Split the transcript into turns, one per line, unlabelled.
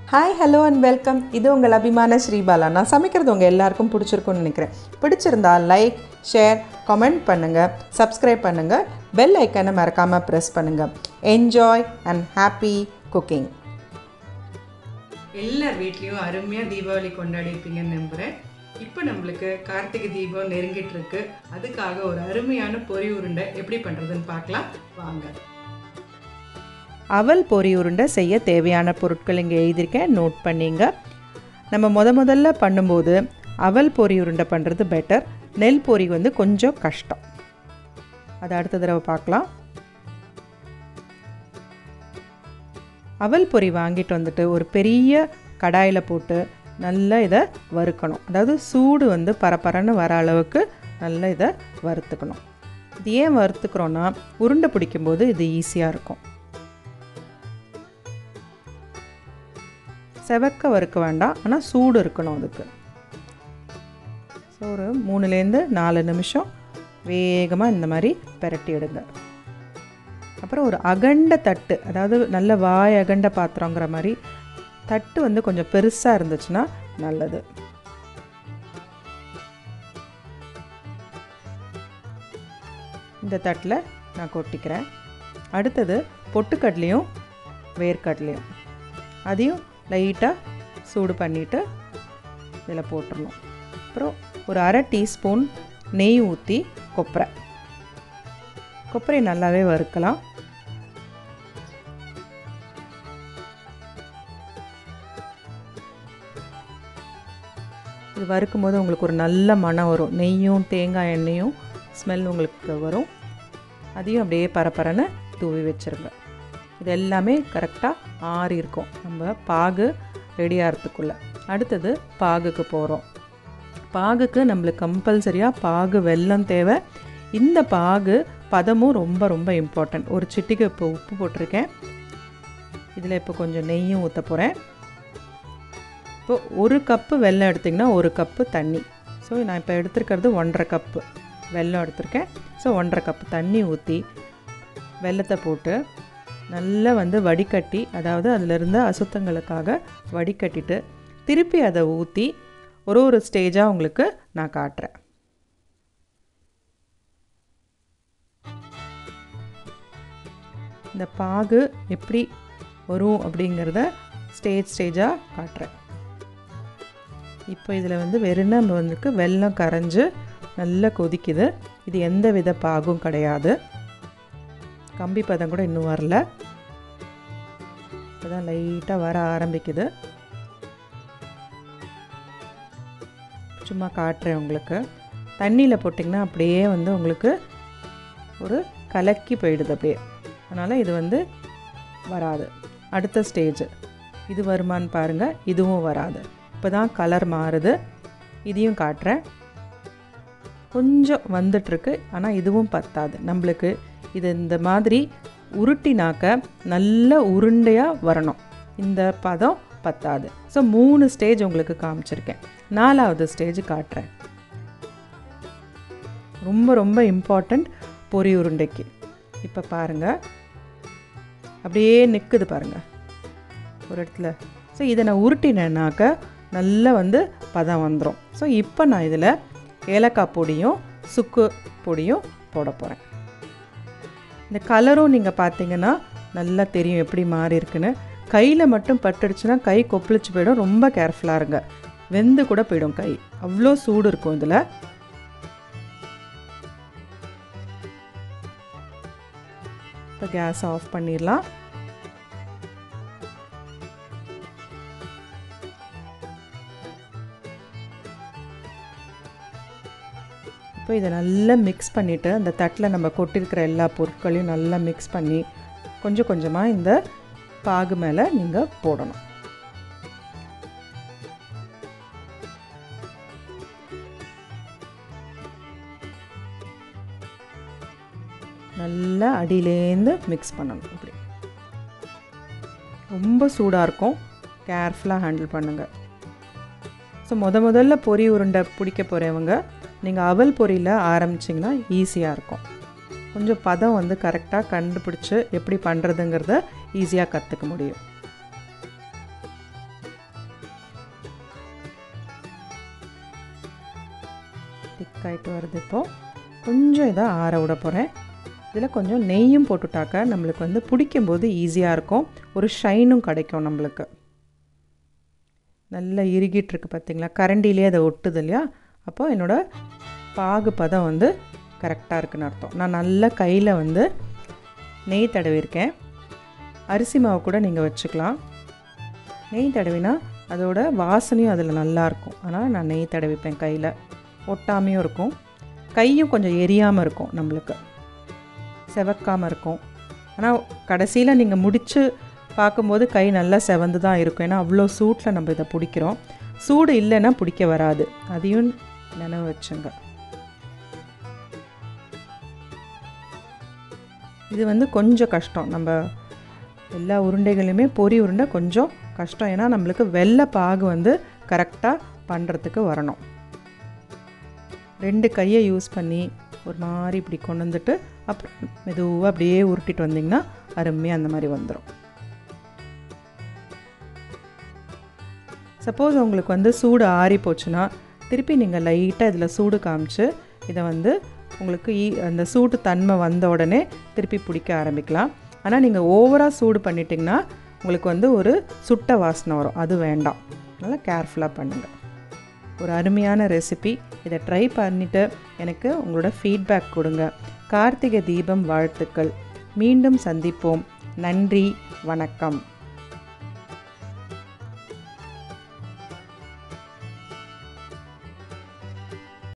hi hello and welcome இது உங்கள் அபிமான ஸ்ரீபாலா நான் சமைக்கிறது உங்கள் எல்லாருக்கும் பிடிச்சிருக்கும்னு நினைக்கிறேன் பிடிச்சிருந்தா லைக் ஷேர் கமெண்ட் பண்ணுங்கள் சப்ஸ்கிரைப் பண்ணுங்கள் பெல் ஐக்கனை மறக்காமல் ப்ரெஸ் பண்ணுங்கள் என்ஜாய் அண்ட் ஹாப்பி குக்கிங் எல்லார் வீட்லேயும் அருமையாக தீபாவளி கொண்டாடி இருப்பீங்கன்னு நம்புகிறேன் இப்போ நம்மளுக்கு கார்த்திகை தீபம் நெருங்கிட்டு இருக்கு அதுக்காக ஒரு அருமையான பொரி உருண்டை எப்படி பண்ணுறதுன்னு பார்க்கலாம் வாங்க அவல் பொரி உருண்டை செய்ய தேவையான பொருட்கள் இங்கே எழுதியிருக்கேன் நோட் பண்ணிங்க நம்ம முத முதல்ல பண்ணும்போது அவல் பொரி உருண்டை பண்ணுறது பெட்டர் நெல் பொரி வந்து கொஞ்சம் கஷ்டம் அதை அடுத்த தடவை பார்க்கலாம் அவல் பொரி வாங்கிட்டு வந்துட்டு ஒரு பெரிய கடாயில் போட்டு நல்லா இதை வறுக்கணும் அதாவது சூடு வந்து பரபரன்னு வர அளவுக்கு நல்லா இதை வறுத்துக்கணும் இது ஏன் வறுத்துக்கிறோன்னா உருண்டை பிடிக்கும்போது இது ஈஸியாக இருக்கும் செவக்க வறுக்க வேண்டாம் ஆனால் சூடு இருக்கணும் அதுக்கு ஸோ ஒரு மூணுலேருந்து நாலு நிமிஷம் வேகமாக இந்த மாதிரி பெரட்டி எடுங்க அப்புறம் ஒரு அகண்ட தட்டு அதாவது நல்ல வாய் அகண்ட பாத்திரங்கிற மாதிரி தட்டு வந்து கொஞ்சம் பெருசாக இருந்துச்சுன்னா நல்லது இந்த தட்டில் நான் கொட்டிக்கிறேன் அடுத்தது பொட்டுக்கடலையும் வேர்க்கடலையும் அதையும் லைட்டாக சூடு பண்ணிவிட்டு இதில் போட்டுடணும் அப்புறம் ஒரு அரை டீஸ்பூன் நெய் ஊற்றி கொப்பரை கொப்பரை நல்லாவே வறுக்கலாம் இது வறுக்கும் போது உங்களுக்கு ஒரு நல்ல மனம் வரும் நெய்யும் தேங்காய் எண்ணெயும் ஸ்மெல் உங்களுக்கு வரும் அதையும் அப்படியே பரப்பரன்னு தூவி வச்சுருங்க இது எல்லாமே கரெக்டாக ஆறி இருக்கும் நம்ம பாகு ரெடி ஆகிறதுக்குள்ளே அடுத்தது பாகுக்கு போகிறோம் பாகுக்கு நம்மளுக்கு கம்பல்சரியாக பாகு வெல்லம் தேவை இந்த பாகு பதமும் ரொம்ப ரொம்ப இம்பார்ட்டன்ட் ஒரு சிட்டிக்கு இப்போ உப்பு போட்டிருக்கேன் இதில் இப்போ கொஞ்சம் நெய்யும் ஊற்ற போகிறேன் இப்போ ஒரு கப்பு வெல்லம் எடுத்திங்கன்னா ஒரு கப்பு தண்ணி ஸோ நான் இப்போ எடுத்துருக்கிறது ஒன்றரை கப்பு வெல்லம் எடுத்திருக்கேன் ஸோ ஒன்றரை கப்பு தண்ணி ஊற்றி வெல்லத்தை போட்டு நல்லா வந்து வடிகட்டி அதாவது அதில் இருந்த அசுத்தங்களுக்காக வடிகட்டிட்டு திருப்பி அதை ஊற்றி ஒரு ஒரு ஸ்டேஜாக உங்களுக்கு நான் காட்டுறேன் இந்த பாகு எப்படி வரும் அப்படிங்கிறத ஸ்டேஜ் ஸ்டேஜாக காட்டுறேன் இப்போ இதில் வந்து வெறும் நம்ம வந்துக்கு வெல்லம் கரைஞ்சு நல்லா கொதிக்குது இது எந்த வித பாகும் கிடையாது கம்பி பதம் கூட இன்னும் வரல இப்போதான் லைட்டாக வர ஆரம்பிக்குது சும்மா காட்டுறேன் உங்களுக்கு தண்ணியில் போட்டிங்கன்னா அப்படியே வந்து உங்களுக்கு ஒரு கலக்கி போயிடுது அப்படியே அதனால் இது வந்து வராது அடுத்த ஸ்டேஜ் இது வருமானு பாருங்கள் இதுவும் வராது இப்போ தான் கலர் மாறுது இதையும் காட்டுறேன் கொஞ்சம் வந்துட்டுருக்கு ஆனால் இதுவும் பத்தாது நம்மளுக்கு இது இந்த மாதிரி உருட்டினாக்க நல்ல உருண்டையாக வரணும் இந்த பதம் பத்தாது ஸோ மூணு ஸ்டேஜ் உங்களுக்கு காமிச்சிருக்கேன் நாலாவது ஸ்டேஜ் காட்டுறேன் ரொம்ப ரொம்ப இம்பார்ட்டண்ட் பொரி உருண்டைக்கு இப்போ பாருங்கள் அப்படியே நிற்குது பாருங்கள் ஒரு இடத்துல ஸோ இதை நான் உருட்டினேன்னாக்க நல்லா வந்து பதம் வந்துடும் ஸோ இப்போ நான் இதில் ஏலக்காய் பொடியும் சுக்கு பொடியும் போட போகிறேன் இந்த கலரும் நீங்கள் பார்த்தீங்கன்னா நல்லா தெரியும் எப்படி மாறி இருக்குன்னு கையில் மட்டும் பட்டுடுச்சுன்னா கை கொப்பளிச்சு போயிடும் ரொம்ப கேர்ஃபுல்லாக இருங்க வெந்து கூட போயிடும் கை அவ்வளோ சூடு இருக்கும் இதில் இப்போ கேஸ் ஆஃப் பண்ணிடலாம் இப்போ இதை நல்லா மிக்ஸ் பண்ணிவிட்டு அந்த தட்டில் நம்ம கொட்டிருக்கிற எல்லா பொருட்களையும் நல்லா மிக்ஸ் பண்ணி கொஞ்சம் கொஞ்சமாக இந்த பாகு மேலே நீங்கள் போடணும் நல்லா அடியிலேருந்து மிக்ஸ் பண்ணணும் இப்படி ரொம்ப சூடாக இருக்கும் கேர்ஃபுல்லாக ஹேண்டில் பண்ணுங்கள் ஸோ முத முதல்ல பொரி உருண்டை பிடிக்க போகிறவங்க நீங்கள் அவல் பொரியில் ஆரம்பிச்சிங்கன்னா ஈஸியாக இருக்கும் கொஞ்சம் பதம் வந்து கரெக்டாக கண்டுபிடிச்சி எப்படி பண்ணுறதுங்கிறத ஈஸியாக கற்றுக்க முடியும் திக் ஆகிட்டு வருது இப்போது கொஞ்சம் இதை ஆற விட போகிறேன் இதில் கொஞ்சம் நெய்யும் போட்டுட்டாக்க நம்மளுக்கு வந்து பிடிக்கும்போது ஈஸியாக இருக்கும் ஒரு ஷைனும் கிடைக்கும் நம்மளுக்கு நல்லா இறுகிட்டுருக்கு பார்த்தீங்களா கரண்டிலே அதை ஒட்டுது இல்லையா அப்போது என்னோடய பாகு பதம் வந்து கரெக்டாக இருக்குன்னு அர்த்தம் நான் நல்லா கையில் வந்து நெய் தடவிருக்கேன் அரிசி மாவு கூட நீங்கள் வச்சுக்கலாம் நெய் தடவினா அதோட வாசனையும் அதில் நல்லாயிருக்கும் அதனால் நான் நெய் தடவிப்பேன் கையில் ஒட்டாமையும் இருக்கும் கையும் கொஞ்சம் எரியாமல் இருக்கும் நம்மளுக்கு செவக்காமல் இருக்கும் ஆனால் கடைசியில் நீங்கள் முடித்து பார்க்கும்போது கை நல்லா செவந்து தான் இருக்கும் ஏன்னா அவ்வளோ சூட்டில் நம்ம இதை பிடிக்கிறோம் சூடு இல்லைன்னா பிடிக்க வராது அதையும் நினைவு வச்சுங்க இது வந்து கொஞ்சம் கஷ்டம் நம்ம எல்லா உருண்டைகளுமே பொரி உருண்டை கொஞ்சம் கஷ்டம் ஏன்னா நம்மளுக்கு வெள்ளை பாகு வந்து கரெக்டாக பண்ணுறதுக்கு வரணும் ரெண்டு கையை யூஸ் பண்ணி ஒரு மாதிரி இப்படி கொண்டு வந்துட்டு அப்புறம் மெதுவாக அப்படியே உருட்டிட்டு வந்திங்கன்னா அருமையாக அந்த மாதிரி வந்துடும் சப்போஸ் உங்களுக்கு வந்து சூடு ஆறி போச்சுன்னா திருப்பி நீங்கள் லைட்டாக இதில் சூடு காமிச்சு இதை வந்து உங்களுக்கு ஈ அந்த சூடு தன்மை வந்த உடனே திருப்பி பிடிக்க ஆரம்பிக்கலாம் ஆனால் நீங்கள் ஓவராக சூடு பண்ணிட்டிங்கன்னா உங்களுக்கு வந்து ஒரு சுட்ட வாசனை வரும் அது வேண்டாம் அதனால் கேர்ஃபுல்லாக பண்ணுங்கள் ஒரு அருமையான ரெசிபி இதை ட்ரை பண்ணிவிட்டு எனக்கு உங்களோட ஃபீட்பேக் கொடுங்க கார்த்திகை தீபம் வாழ்த்துக்கள் மீண்டும் சந்திப்போம் நன்றி வணக்கம்